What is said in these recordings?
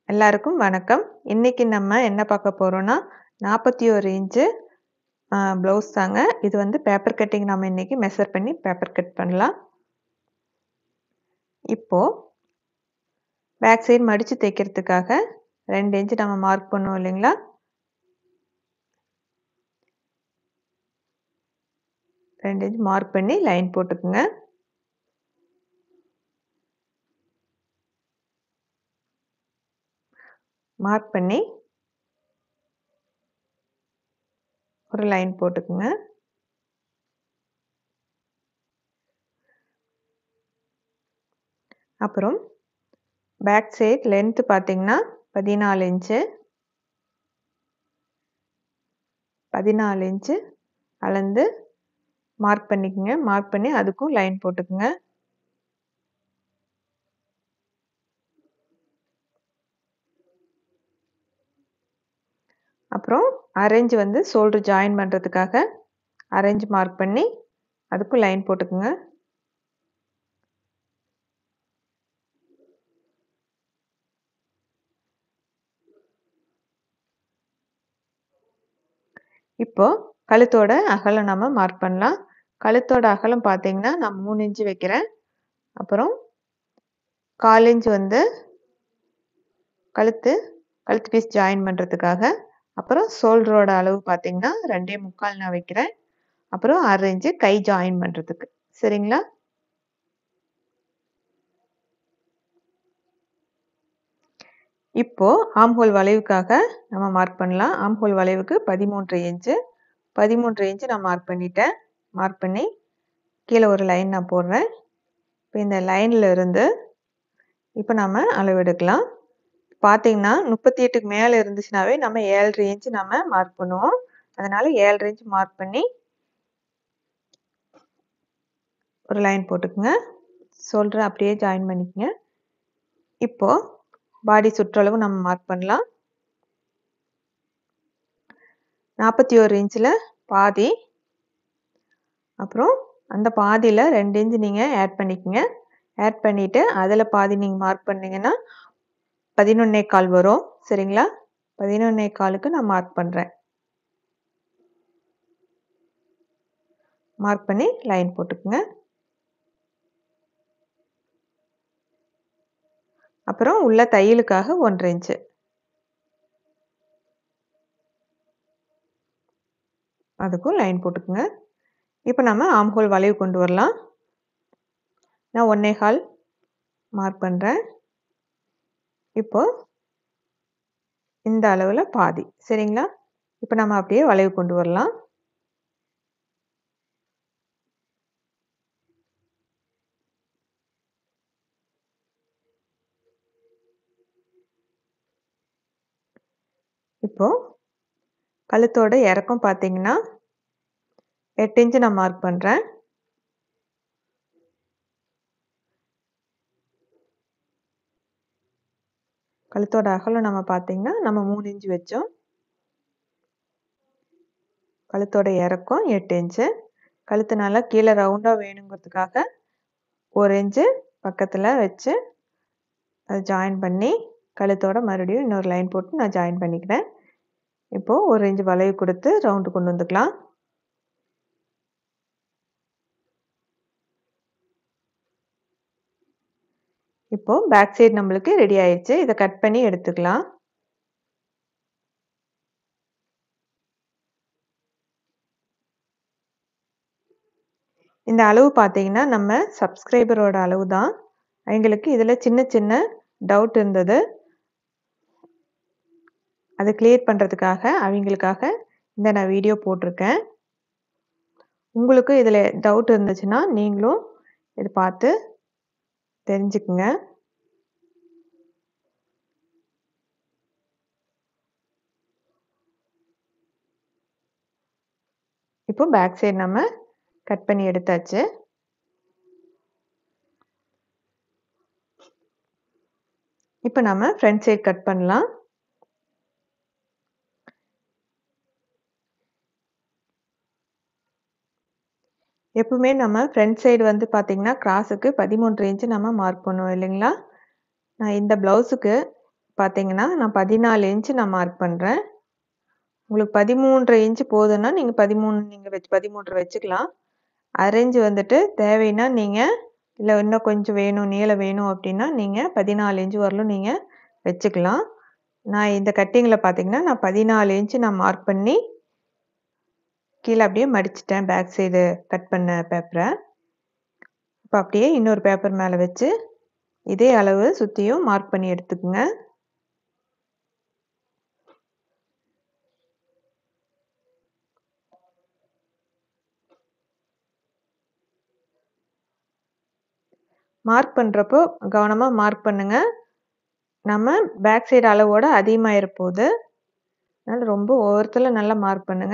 எல்லாருக்கும் வணக்கம். இன்னைக்கு நம்ம என்ன பார்க்க போறோம்னா, 41 இன்ச்சு அ ப்ளவுஸ் தாங்க. இது வந்து பேப்பர் கட்டிங் நம்ம இன்னைக்கு மெஷர் பண்ணி பேப்பர் கட் பண்ணலாம். இப்போ பேக் சைடு மடிச்சு தைக்கிறதுக்காக 2 இன்ச் நம்ம மார்க் பண்ணுவோம் இல்லைங்களா? ரெண்டு இன்ச் மார்க் பண்ணி லைன் போட்டுக்குங்க. மார்க் பண்ணி ஒரு லைன் போட்டுக்குங்க. அப்புறம் பேக் சைட் லென்த் பார்த்தீங்கன்னா 14 இன்ச்சு. 14 இன்ச்சு அளந்து மார்க் பண்ணிக்கங்க. மார்க் பண்ணி அதுக்கும் லைன் போட்டுக்குங்க. அப்புறம் அரேஞ்ச் வந்து ஷோல்டர் ஜாயின் பண்ணுறதுக்காக அரேஞ்ச் மார்க் பண்ணி அதுக்கும் லைன் போட்டுக்குங்க. இப்போ கழுத்தோட அகலம் நம்ம மார்க் பண்ணலாம். கழுத்தோட அகலம் பார்த்தீங்கன்னா, நான் 3 இன்ச் வைக்கிறேன். அப்புறம் 1/4 இன்ச் வந்து கழுத்து கழுத்து பீஸ் ஜாயின் பண்ணுறதுக்காக. அப்புறம் ஷோல்டரோட அளவு பார்த்தீங்கன்னா, 2 1/4 நான் வைக்கிறேன். அப்புறம் 1/2 இன்ச் கை ஜாயின் பண்ணுறதுக்கு. சரிங்களா? இப்போ ஆர்ம் ஹோல் வளைவுக்காக நம்ம மார்க் பண்ணலாம். ஆர்ம் ஹோல் வளைவுக்கு 13 இன்ச்சு. 13 இன்ச் நான் மார்க் பண்ணிட்டேன். மார்க் பண்ணி கீழே ஒரு லைன் நான் போடுறேன். இப்போ இந்த லைன்ல இருந்து இப்போ நம்ம அளவு எடுக்கலாம். பார்த்தீங்கன்னா 38க்கு மேலே இருந்துச்சுனாவே நம்ம 7 1/2 இன்ச் நம்ம மார்க் பண்ணுவோம். அதனால 7 1/2 இன்ச் மார்க் பண்ணி ஒரு லைன் போட்டுக்குங்க. ஷோல்டர் அப்படியே ஜாயின் பண்ணிக்கங்க. இப்போ பாடி சுற்றளவு நம்ம மார்க் பண்ணலாம். 41 இன்ச்சில் பாதி. அப்புறம் அந்த பாதியில் 2 இன்ச் நீங்கள் ஆட் பண்ணிக்கங்க. ஆட் பண்ணிவிட்டு அதில் பாதி நீங்கள் மார்க் பண்ணீங்கன்னா 11 1/4 வரும். சரிங்களா? 11 1/4க்கு நான் மார்க் பண்ணுறேன். மார்க் பண்ணி லைன் போட்டுக்குங்க. அப்புறம் உள்ள தையலுக்காக 1 1/2 இன்ச்சு. அதுக்கும் லைன் போட்டுக்குங்க. இப்போ நம்ம ஆர்ம் ஹோல் வளைவு கொண்டு வரலாம். நான் 1 1/4 மார்க் பண்ணுறேன். இப்போ இந்த அளவில் பாதி. சரிங்களா? இப்போ நம்ம அப்படியே வளைவு கொண்டு வரலாம். இப்போ கழுத்தோட இறக்கம் பார்த்தீங்கன்னா 8 இன்ச் நான் மார்க் பண்ணுறேன். கழுத்தோட அகலம் நம்ம பார்த்தீங்கன்னா, நம்ம 3 இன்ச் வச்சோம். கழுத்தோட இறக்கம் 8 இன்ச்சு. கழுத்து நல்லா கீழே ரவுண்டா வேணுங்கிறதுக்காக 1 இன்ச்சு பக்கத்தில் வச்சு அதை ஜாயின் பண்ணி கழுத்தோட மறுபடியும் இன்னொரு லைன் போட்டு நான் ஜாயின் பண்ணிக்கிறேன். இப்போ 1 இன்ச் வளைவு கொடுத்து ரவுண்டு கொண்டு வந்துக்கலாம். இப்போ பேக் சைடு நம்மளுக்கு ரெடி ஆயிடுச்சு. இதை கட் பண்ணி எடுத்துக்கலாம். இந்த அளவு பார்த்தீங்கன்னா, நம்ம சப்ஸ்கிரைபரோட அளவு தான். அவங்களுக்கு இதில் சின்ன சின்ன டவுட் இருந்தது. அதை கிளியர் பண்ணுறதுக்காக அவங்களுக்காக இந்த நான் வீடியோ போட்டிருக்கேன். உங்களுக்கும் இதில் டவுட் இருந்துச்சுன்னா நீங்களும் இதை பார்த்து தெரிஞ்சுக்குங்க. இப்போ பேக் சைடு நம்ம கட் பண்ணி எடுத்தாச்சு. இப்போ நம்ம ஃப்ரண்ட் சைடு கட் பண்ணலாம். எப்பவுமே நம்ம ஃப்ரண்ட் சைடு வந்து பார்த்தீங்கன்னா, கிராஸுக்கு 13 இன்ச் நம்ம மார்க் பண்ணுவோம் இல்லைங்களா? நான் இந்த ப்ளவுஸுக்கு பார்த்தீங்கன்னா, நான் 14 இன்ச் நான் மார்க் பண்றேன். உங்களுக்கு 13 இன்ச் போதுன்னா, நீங்க 13 நீங்க வச்சு 13 வச்சுக்கலாம். அரேஞ்ச் வந்துட்டு தேவைன்னா நீங்க இல்ல இன்னும் கொஞ்சம் வேணும், நீளம் வேணும் அப்டின்னா, நீங்க 14 இன்ச் வரலும் நீங்க வச்சுக்கலாம். நான் இந்த கட்டிங்ல பார்த்தீங்கன்னா, நான் 14 இன்ச் நான் மார்க் பண்ணி கீழ அப்படியே மடிச்சுட்டேன் பேக் சைடு கட் பண்ண பேப்பர. இப்ப அப்படியே இன்னொரு பேப்பர் மேல வச்சு, இதே அளவு சுத்தியும் மார்க் பண்ணி எடுத்துக்குங்க. மார்க் பண்றப்போ கவனமா மார்க் பண்ணுங்க. நம்ம பேக் சைடு அளவோட அதிகமாயிற போது. அதனால ரொம்ப ஓரத்துல நல்லா மார்க் பண்ணுங்க.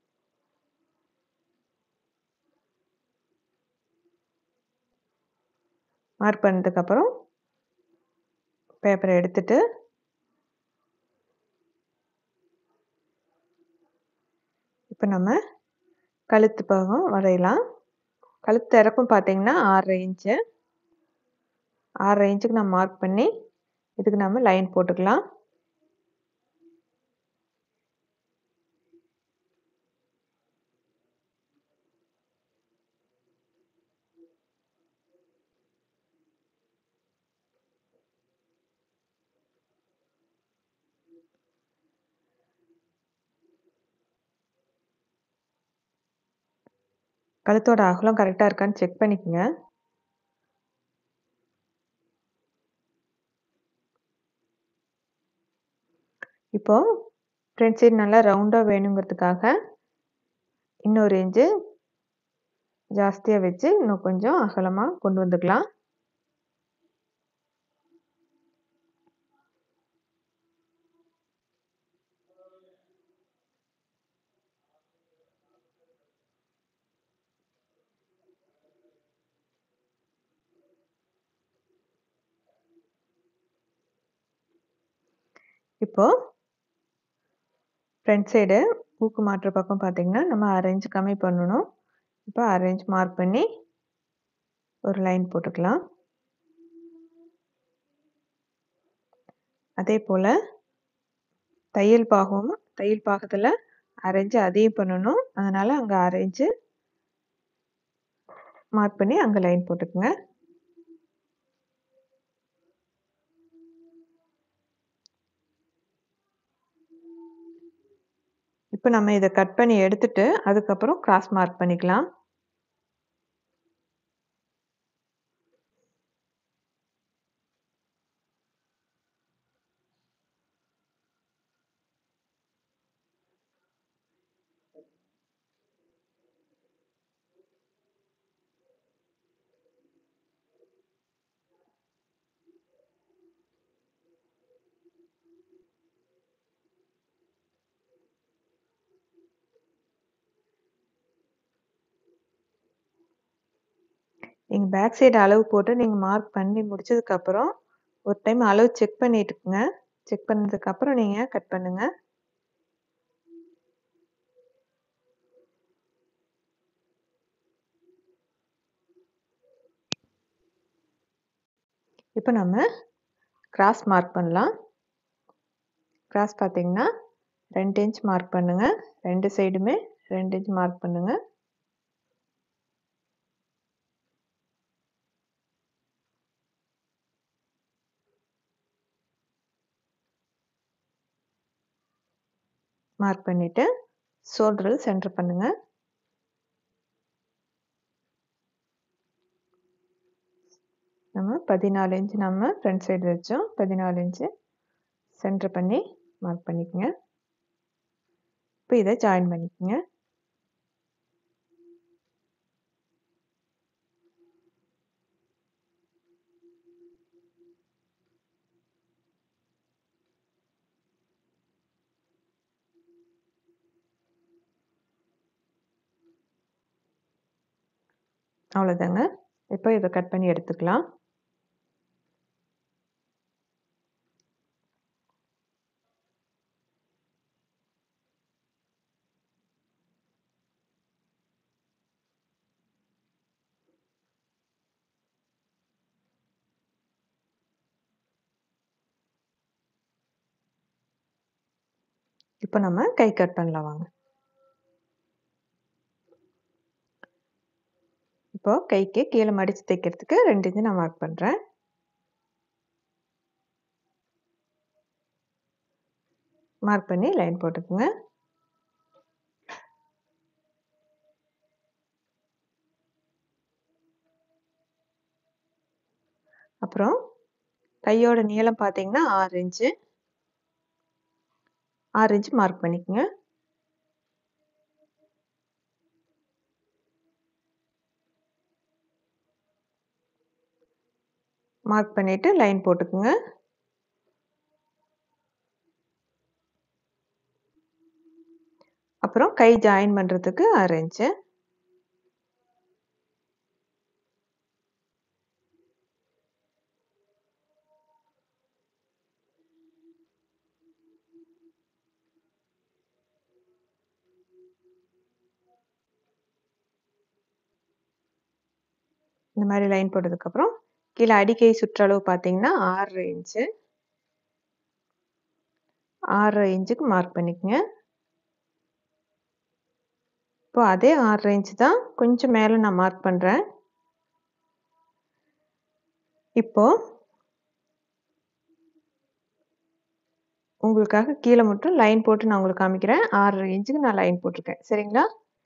மார்க் பண்ணதுக்கப்புறம் பேப்பர எடுத்துட்டு இப்ப நம்ம கழுத்து பாகம் வரையலாம். கழுத்து இறக்கம் பார்த்தீங்கன்னா 6 1/2 இன்ச்சு. 6 1/2 இன்ச்சுக்கு நான் மார்க் பண்ணி, இதுக்கு நம்ம லைன் போட்டுக்கலாம். கழுத்தோட அகலம் கரெக்ட்டா இருக்கான்னு செக் பண்ணிக்கங்க. இப்போ ஃப்ரண்ட் சைடு நல்லா ரவுண்டா வேணுங்கிறதுக்காக, இன்னொரு இன்ச்சு ஜாஸ்தியா வச்சு, இன்னும் கொஞ்சம் அகலமா கொண்டு வந்துக்கலாம். இப்போ ஃப்ரண்ட் சைடு ஊக்கு மாட்டுற பக்கம் பார்த்தீங்கன்னா, நம்ம 1/2 இன்ச் கம்மி பண்ணணும். இப்ப 1/2 இன்ச் மார்க் பண்ணி ஒரு லைன் போட்டுக்கலாம். அதேபோல தையல் பாகம் தையல் பாகத்துல 1/2 இன்ச் அதிகம் பண்ணணும். அதனால அங்க 1/2 இன்ச்சு மார்க் பண்ணி அங்க லைன் போட்டுக்கங்க. இப்ப நம்ம இத கட் பண்ணி எடுத்துட்டு, அதுக்கப்புறம் கிராஸ் மார்க் பண்ணிக்கலாம். நீங்க பேக் சைடு அளவு போட்டு நீங்க மார்க் பண்ணி முடிச்சதுக்கப்புறம், ஒரு டைம் அளவு செக் பண்ணிட்டுக்குங்க. செக் பண்ணதுக்கப்புறம் நீங்க கட் பண்ணுங்க. இப்ப நம்ம கிராஸ் மார்க் பண்ணலாம். கிராஸ் பார்த்தீங்கன்னா, 2 இன்ச் மார்க் பண்ணுங்க. 2 சைடுமே 2 இன்ச் மார்க் பண்ணுங்க. மார்க் பண்ணிட்டு, ஷோல்டர் சென்டர் பண்ணுங்க. நம்ம 14 இன்ச் நம்ம ஃப்ரண்ட் சைடு வச்சோம். 14 இன்ச்சு சென்டர் பண்ணி மார்க் பண்ணிக்கங்க. இப்ப இத ஜாயின் பண்ணிக்கங்க. அவ்வளோதாங்க. இப்ப இத கட் பண்ணி எடுத்துக்கலாம். இப்போ நம்ம கை கட் பண்ணலாம் வாங்க இப்போ கைக்கு கீழே மடித்து தைக்கிறதுக்கு ரெண்டு இன்ச்சு நான் மார்க் பண்ணுறேன் மார்க் பண்ணி லைன் போட்டுக்குங்க அப்புறம் கையோட நீளம் பார்த்தீங்கன்னா ஆறு இன்ச்சு ஆறு இன்ச்சு மார்க் பண்ணிக்கோங்க மார்க் பண்ணிவிட்டு லைன் போட்டுக்குங்க அப்புறம் கை ஜாயின் பண்ணுறதுக்கு ஆறு இன்ச்சு இந்த மாதிரி லைன் போட்டதுக்கப்புறம் கீழே அடிக்கை சுற்றளவு பார்த்தீங்கன்னா ஆறு இன்ச்சு ஆறு இன்ச்சுக்கு மார்க் பண்ணிக்கோங்க இப்போ அதே ஆறு இன்ச்சு தான் கொஞ்சம் மேலே நான் மார்க் பண்ணுறேன் இப்போ உங்களுக்காக கீழே மட்டும் லைன் போட்டு நான் உங்களுக்கு காமிக்கிறேன் ஆறரை இன்ச்சுக்கு நான் லைன் போட்டிருக்கேன் சரிங்களா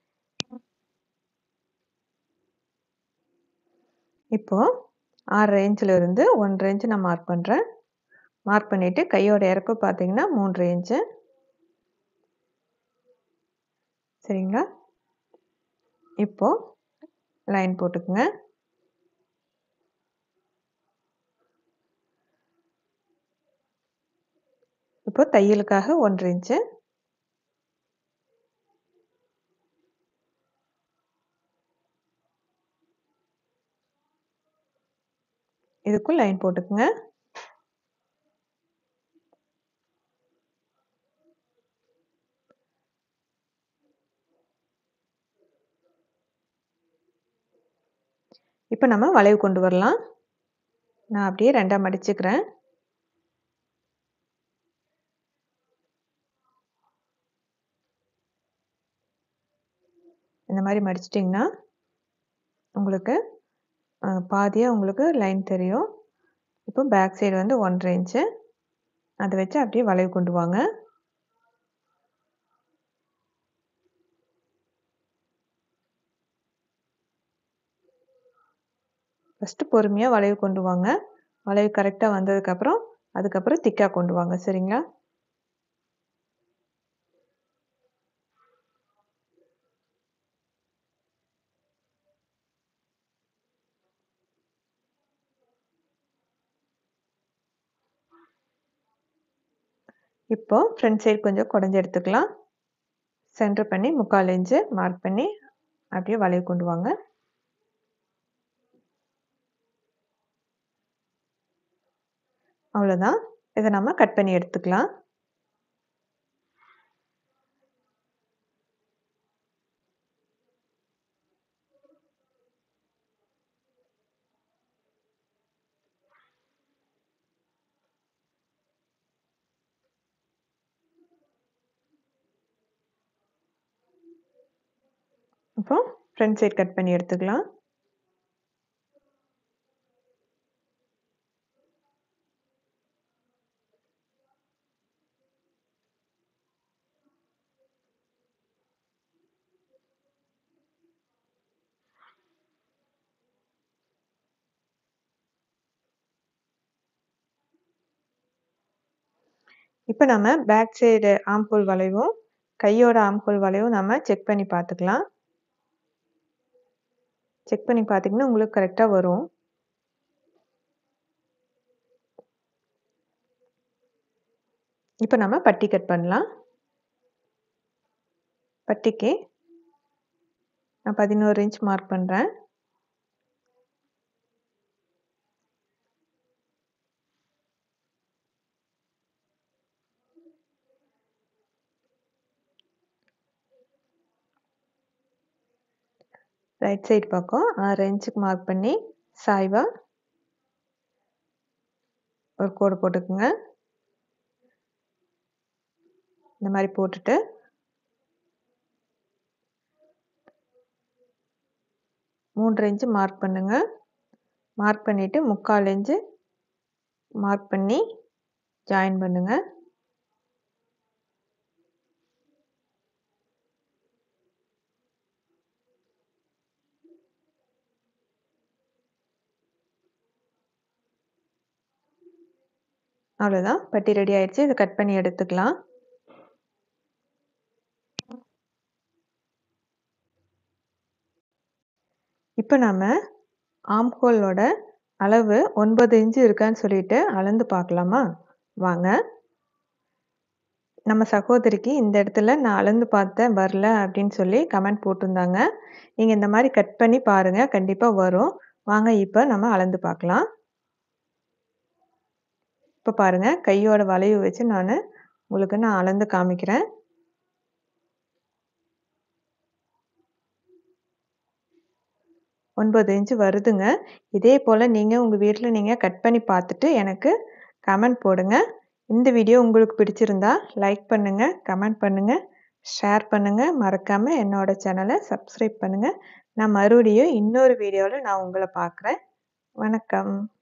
இப்போ ஆறரை இன்ச்சில் இருந்து ஒன்றரை இன்ச்சு நான் மார்க் பண்ணுறேன் மார்க் பண்ணிவிட்டு கையோட இறக்கம் பார்த்தீங்கன்னா மூன்றரை இன்ச்சு சரிங்களா இப்போ லைன் போட்டுக்குங்க இப்போ தையலுக்காக ஒன்றரை இன்ச்சு இதுக்கும் லைன் போட்டுக்குங்க இப்போ நம்ம வளைவு கொண்டு வரலாம் நான் அப்படியே ரெண்டாக மடிச்சுக்கிறேன் இந்த மாதிரி மடிச்சிட்டிங்கன்னா உங்களுக்கு பாதியாக உங்களுக்கு லைன் தெரியும் இப்போ பேக் சைடு வந்து ஒன்றரை இன்ச்சு அதை வச்சு அப்படியே வளைவு கொண்டு வாங்க ஃபஸ்ட்டு பொறுமையாக வளைவு கொண்டு வாங்க வளைவு கரெக்டாக வந்ததுக்கப்புறம் அதுக்கப்புறம் திக்காக கொண்டு வாங்க சரிங்களா இப்போ ஃப்ரண்ட் சைடு கொஞ்சம் குடஞ்சி எடுத்துக்கலாம் சென்டர் பண்ணி முக்கால் இன்ச்சு மார்க் பண்ணி அப்படியே வளைவு கொண்டு வாங்க அவ்வளோதான் இதை நம்ம கட் பண்ணி எடுத்துக்கலாம் இப்போ ஃப்ரண்ட் சைட் கட் பண்ணி எடுத்துக்கலாம் இப்போ நம்ம பேக் சைடு ஆம்ஹோல் வளைவும் கையோட ஆம்ஹோல் வளைவும் நம்ம செக் பண்ணி பார்த்துக்கலாம் செக் பண்ணி பார்த்தீங்கன்னா உங்களுக்கு கரெக்டாக வரும் இப்போ நம்ம பட்டி கட் பண்ணலாம் பட்டிக்கு நான் பதினோரு இன்ச் மார்க் பண்ணுறேன் ரைட் சைடு பக்கம் ஆறு இன்ச்சுக்கு மார்க் பண்ணி சாய்வா ஒரு கோடு போட்டுக்குங்க இந்த மாதிரி போட்டுட்டு மூன்றரை இன்ச்சு மார்க் பண்ணுங்க மார்க் பண்ணிவிட்டு முக்கால் இன்ச்சு மார்க் பண்ணி ஜாயின் பண்ணுங்க அவ்வளோதான் பட்டி ரெடி ஆயிடுச்சு இதை கட் பண்ணி எடுத்துக்கலாம் இப்போ நம்ம ஆம்ஹோலோட அளவு ஒன்பது இன்ச்சு இருக்கான்னு சொல்லிட்டு அளந்து பார்க்கலாமா வாங்க நம்ம சகோதரிக்கு இந்த இடத்துல நான் அளந்து பார்த்தேன் வரல அப்படின்னு சொல்லி கமெண்ட் போட்டிருந்தாங்க நீங்கள் இந்த மாதிரி கட் பண்ணி பாருங்கள் கண்டிப்பாக வரும் வாங்க இப்போ நம்ம அளந்து பார்க்கலாம் இப்போ பாருங்கள் கையோட வளைவு வச்சு நான் உங்களுக்கு நான் அளந்து காமிக்கிறேன் ஒன்பது இன்ச்சு வருதுங்க இதே போல் நீங்கள் உங்கள் வீட்டில் நீங்கள் கட் பண்ணி பார்த்துட்டு எனக்கு கமெண்ட் போடுங்க இந்த வீடியோ உங்களுக்கு பிடிச்சிருந்தா லைக் பண்ணுங்கள் கமெண்ட் பண்ணுங்கள் ஷேர் பண்ணுங்கள் மறக்காமல் என்னோடய சேனலை சப்ஸ்கிரைப் பண்ணுங்கள் நான் மறுபடியும் இன்னொரு வீடியோவில் நான் உங்களை பார்க்குறேன் வணக்கம்